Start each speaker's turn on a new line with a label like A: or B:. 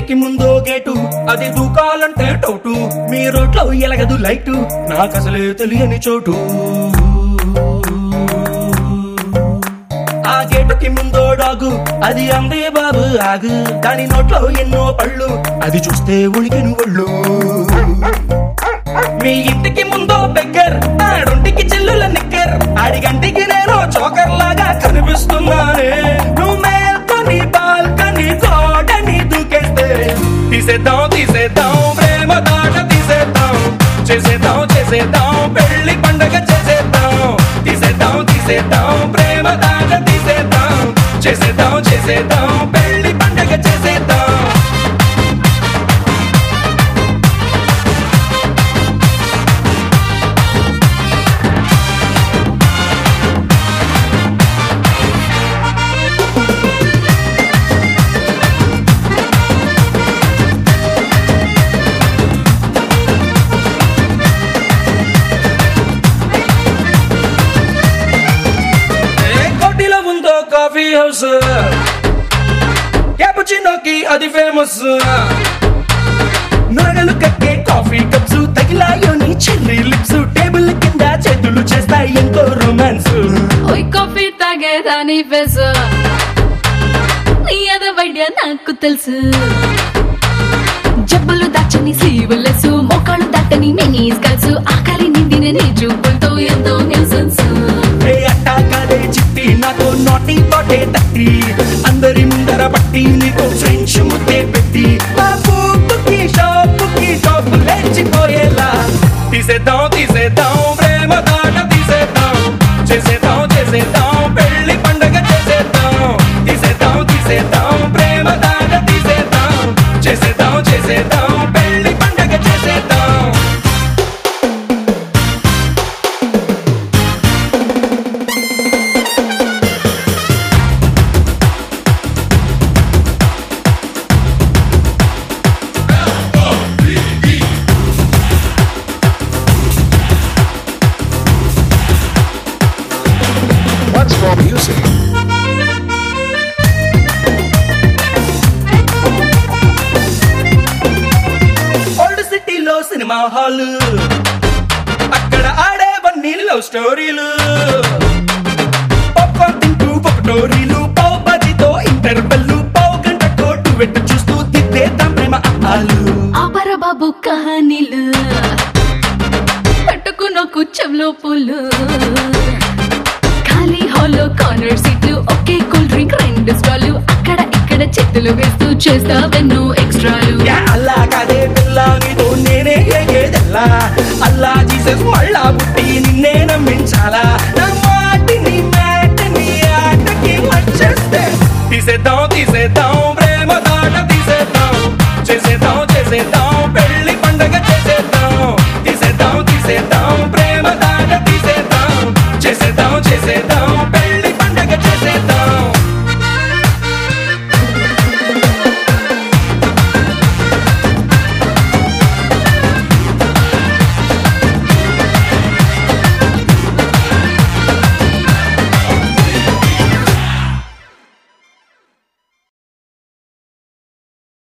A: ఇంటికి ముందో గేటు అది దూకాలంటే టోటు మీ రోడ్లో ఎలగదు లైటు నాకు అసలే తెలియని చోటు ఆ గేటుకి ముందో డాగు అది అందే బాబు ఆగు దాని నోట్లో ఎన్నో పళ్ళు అది చూస్తే ఉలికిన ఒళ్ళు మీ ఇంటికి ముందో బెగ్గర్ ఆడొంటికి చెల్లుల నిక్కర్ అడిగంటికి నేను చోకర్ లాగా కనిపిస్తున్నానే నువ్వు మేల్కొని బాల్కని గోడని దూకేస్తే తీసేద్దాం తీసేద్దాం ప్రేమ దాట తీసేద్దాం చేసేద్దాం చేసేద్దాం పెళ్లి పండగ చేసేద్దాం తీసేద్దాం తీసేద్దాం ప్రేమ దాట తీసేద్దాం చేసేద్దాం చేసేద్దాం పెళ్లి పండగ చేసేద్దాం ఏ కోటిలో ఉందో కాఫీ హౌస్ క్యాపుచినోకి అది ఫేమస్ నొరగలు కక్కే కాఫీ కప్స్ తగిలాయో నీ చెర్రీ లిప్స్ టేబుల్ కింద చేతులు చేస్తాయి ఎంతో రొమాన్స్
B: ఓయ్ కాఫీ తాగేదాని ఫేస్ నీ అదవైడ్య నాకు తెలుసు జబ్బులు దాచని సీవులసు మోకాళ్ళు దాటని మెనీస్ కలుసు ఆకలి నిండిన నీ చూపులతో ఎంతో న్యూసెన్స్
A: ఏ అట్టా కాదే చిట్టి నాకు నోటి తోటే తట్టి అందరి ముందర పట్టి నీకు ఫ్రెంచ్ ముద్దే పెట్టి ఆ పూపుకి షాపుకి షాపు లేచిపోయేలా తీసేద్దాం తీసేద్దాం ప్రేమ దాట తీసేద్దాం చేసేద్దాం చేసేద్దాం పెళ్లి పండగ చేసేద్దాం తీసేద్దాం తీసేద్దాం ప్రేమ దాట తీసేద్దాం చేసేద్దాం చేసేద్దాం పెళ్లి పండగ చేసేద్దాం
C: What's for music?
A: ఓల్డ్ సిటీలో సినిమా హాల్ అక్కడ ఆడేవన్నీ లవ్ స్టోరీలు పాప్కార్న్ తింటూ పకటోరీలు పావు బజితో ఇంటర్వెల్లు పావు గంట కోటు వెట్టు చూస్తూ తిప్పేద్దాం ప్రేమ ఆలు
B: ఆపర బాబు కహానీలు పెట్టుకున్న కుచ్చంలో పూలు ఖాళీ హాల్లో కార్నర్ సీట్లు ఒకే కూల్ డ్రింక్ రెండు స్టాలు అక్కడ ఇక్కడ చేతులు వేస్తూ చేస్తావెన్నో ఎక్స్ట్రాలు
A: యా అల్లా కాదే పిల్ల నీతో నేనే ఏగేదెల్లా అల్లా జీసస్ మళ్ళా